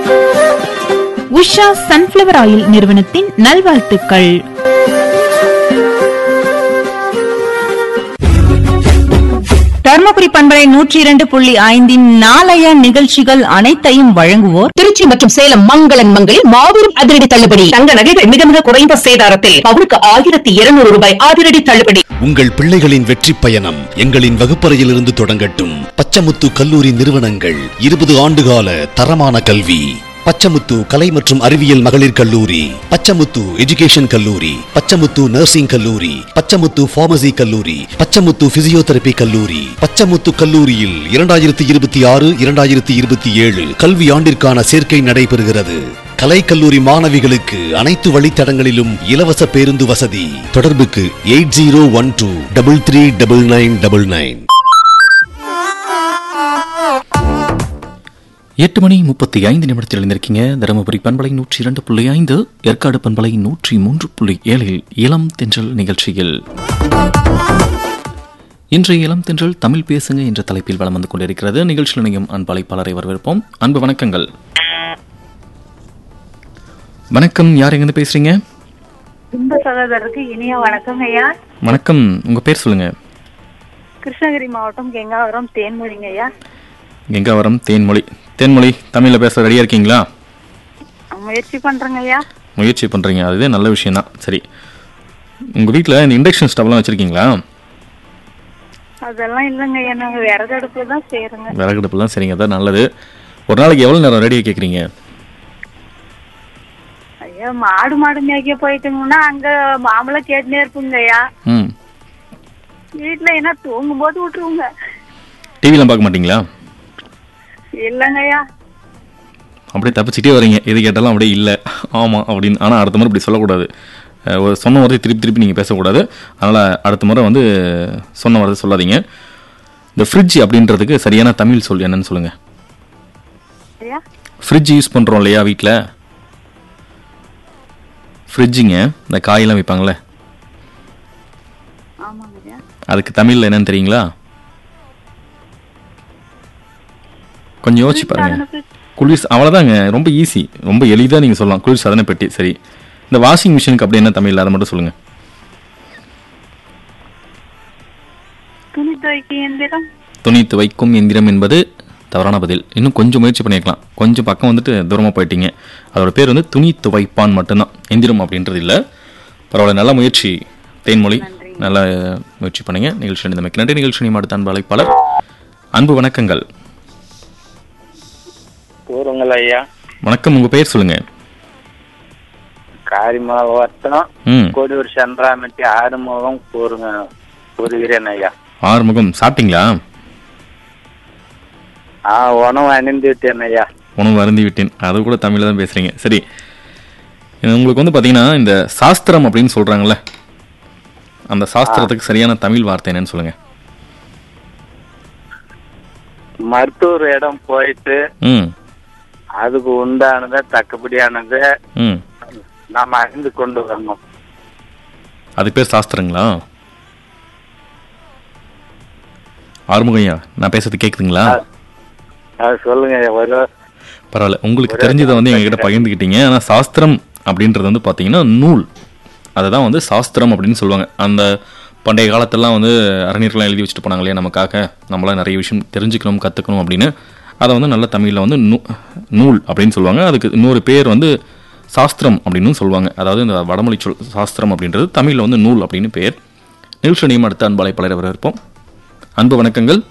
Usha sunflower oil நிறுவனத்தின் நல்வாழ்த்துக்கள் தர்மபுரி பண்பலை நூற்றி இரண்டு புள்ளி ஐந்தின் நாளைய நிகழ்ச்சிகள் அனைத்தையும் வழங்குவோர் திருச்சி மற்றும் சேலம் மங்களன் மங்களில் மாபெரும் அதிரடி தள்ளுபடி தங்க நகைகள் மிக மிக குறைந்த சேதாரத்தில் பவுனுக்கு ஆயிரத்தி இருநூறு ரூபாய் அதிரடி தள்ளுபடி உங்கள் பிள்ளைகளின் வெற்றி பயணம் எங்களின் வகுப்பறையிலிருந்து தொடங்கட்டும் பச்சமுத்து கல்லூரி நிறுவனங்கள் இருபது ஆண்டுகால தரமான கல்வி பச்சமுத்து கலை மற்றும் அறிவியல் மகளிர் கல்லூரி பச்சமுத்து எஜுகேஷன் கல்லூரி பச்சமுத்து நர்சிங் கல்லூரி பச்சமுத்து பார்மசி கல்லூரி பச்சமுத்து பிசியோதெரபி கல்லூரி பச்சமுத்து கல்லூரியில் இரண்டாயிரத்தி இருபத்தி ஆறு இரண்டாயிரத்தி இருபத்தி ஏழு கல்வி ஆண்டிற்கான சேர்க்கை நடைபெறுகிறது கலைக்கல்லூரி மாணவிகளுக்கு அனைத்து வழித்தடங்களிலும் இலவச பேருந்து வசதி தொடர்புக்கு eight zero one two double three double nine double nine எட்டு மணி முப்பத்தி ஐந்து நிமிடத்தில் எழுந்திருக்கீங்க தருமபுரி பண்பலை நூற்றி இரண்டு புள்ளி ஐந்து ஏற்காடு பண்பலை நூற்றி மூன்று புள்ளி ஏழில் இளம் தென்றல் நிகழ்ச்சியில் இன்றைய இளம் தென்றல் தமிழ் பேசுங்க என்ற தலைப்பில் வலம் வந்து கொண்டிருக்கிறது நிகழ்ச்சியில் இணையும் அன்பழைப்பாளரை வரவேற்போம் அன்பு வணக்கங்கள் வணக்கம் யார் எங்கிருந்து பேசுறீங்க இன்ப சகோதரருக்கு இனிய வணக்கம் ஐயா வணக்கம் உங்க பேர் சொல்லுங்க கிருஷ்ணகிரி மாவட்டம் கெங்காவரம் தேன்மொழிங்க ஐயா கெங்காவரம் தேன்மொழி தேன்மொழி தமிழில் பேச ரெடியா இருக்கீங்களா முயற்சி பண்றேங்க ஐயா முயற்சி பண்ணுறீங்க அதுவே நல்ல விஷயம் தான் சரி உங்கள் வீட்டில் இந்த இண்டக்ஷன் ஸ்டவ்லாம் வச்சுருக்கீங்களா அதெல்லாம் இல்லைங்க ஐயா நாங்க விறகு அடுப்பு தான் செய்யறோங்க விறகடுப்புலாம் சரிங்க அதான் நல்லது ஒரு நாளைக்கு எவ்வளோ நேரம் ரெடியாக கேட்குறீங்க ஐயா மாடு மாடு மேய்க்க போயிட்டுங்கன்னா அங்க மாமலை கேட்டுனே இருப்புங்க ஐயா ம் வீட்டுல என்ன தூங்கும் போது விட்டுருவோங்க டிவிலாம் பார்க்க மாட்டீங்களா இல்லைங்க ஐயா அப்படியே தப்பிச்சிட்டே வரீங்க எது கேட்டாலும் அப்படியே இல்லை ஆமாம் அப்படின்னு ஆனால் அடுத்த முறை இப்படி சொல்லக்கூடாது அஹ் ஒரு சொன்ன வார்த்தை திருப்பி திருப்பி நீங்கள் பேசக்கூடாது அதனால் அடுத்த முறை வந்து சொன்ன வார்த்தை சொல்லாதீங்க இந்த ஃப்ரிட்ஜ் அப்படின்றதுக்கு சரியான தமிழ் சொல் என்னன்னு சொல்லுங்கள் ஐயா ஃப்ரிட்ஜ் யூஸ் பண்ணுறோம் இல்லையா வீட்டில் ஃப்ரிட்ஜுங்க இந்த காயெல்லாம் வைப்பாங்களே ஆமாங்க ஐயா அதுக்கு தமிழில் என்னன்னு தெரியுங்களா கொஞ்சம் யோசிச்சு பாருங்க குளிர் அவ்வளோதாங்க ரொம்ப ஈஸி ரொம்ப எளிதாக நீங்கள் சொல்லலாம் குளிர் சாதன பெட்டி சரி இந்த வாஷிங் மிஷினுக்கு அப்படி என்ன தமிழ் அதை மட்டும் சொல்லுங்கள் துணி துவைக்க எந்திரம் துணி துவைக்கும் எந்திரம் என்பது தவறான பதில் இன்னும் கொஞ்சம் முயற்சி பண்ணியிருக்கலாம் கொஞ்சம் பக்கம் வந்துட்டு தூரமாக போயிட்டீங்க அதோட பேர் வந்து துணி துவைப்பான் மட்டும்தான் எந்திரம் அப்படின்றது இல்லை பரவாயில்ல நல்ல முயற்சி தேன்மொழி நல்ல முயற்சி பண்ணுங்க நிகழ்ச்சி இந்த நன்றி நிகழ்ச்சி அடுத்த அன்பு அழைப்பாளர் அன்பு வணக்கங்கள் கூறுங்கள் ஐயா வணக்கம் உங்கள் பெயர் சொல்லுங்கள் காரிமலை வட்டம் ம் கோடியூர் சந்திராமட்டி ஆறுமுகம் கூறுங்க கூறுகிறேன் ஐயா ஆறுமுகம் சாப்பிட்டீங்களா ஆ உணவு அணிந்து விட்டேன் ஐயா உணவு அருந்தி விட்டேன் அது கூட தமிழில் தான் பேசுகிறீங்க சரி இது உங்களுக்கு வந்து பார்த்தீங்கன்னா இந்த சாஸ்திரம் அப்படின்னு சொல்கிறாங்கல்ல அந்த சாஸ்திரத்துக்கு சரியான தமிழ் வார்த்தை என்னன்னு சொல்லுங்கள் மருத்துவர் இடம் போயிட்டு ம் அதுக்கு உண்டானதை தக்கபடியானதை ம் நாம் அறிந்து கொண்டு வரணும் அது பேர் சாஸ்திரங்களா ஆறுமுகையா நான் பேசுறது கேக்குதுங்களா அது சொல்லுங்க ஐயா ஒரு பரவாயில்ல உங்களுக்கு தெரிஞ்சதை வந்து எங்ககிட்ட பகிர்ந்துக்கிட்டீங்க ஆனால் சாஸ்திரம் அப்படின்றது வந்து பார்த்தீங்கன்னா நூல் அதை தான் வந்து சாஸ்திரம் அப்படின்னு சொல்லுவாங்க அந்த பண்டைய காலத்தெல்லாம் வந்து அறிஞர்கள்லாம் எழுதி வச்சுட்டு போனாங்க இல்லையா நமக்காக நம்மளாம் நிறைய விஷயம் தெரிஞ்சுக்கணும் கற்றுக்கணும் அப்படின்னு அதை வந்து நல்ல தமிழில் வந்து நூ நூல் அப்படின்னு சொல்லுவாங்க அதுக்கு இன்னொரு பேர் வந்து சாஸ்திரம் அப்படின்னு சொல்லுவாங்க அதாவது இந்த வடமொழி சொல் சாஸ்திரம் அப்படின்றது தமிழில் வந்து நூல் அப்படின்னு பேர் நிகழ்ச்சி நியமம் அடுத்த அன்பலை பலரை வரவேற்போம் அன்பு வணக்கங்கள்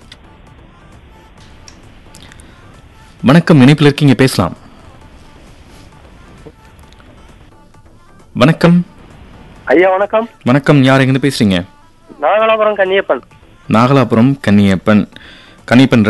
வணக்கம் இணைப்பில் இருக்கீங்க பேசலாம் வணக்கம் ஐயா வணக்கம் வணக்கம் யார் எங்கிருந்து பேசுறீங்க நாகலாபுரம் கன்னியப்பன் நாகலாபுரம் கன்னியப்பன் கன்னியப்பன்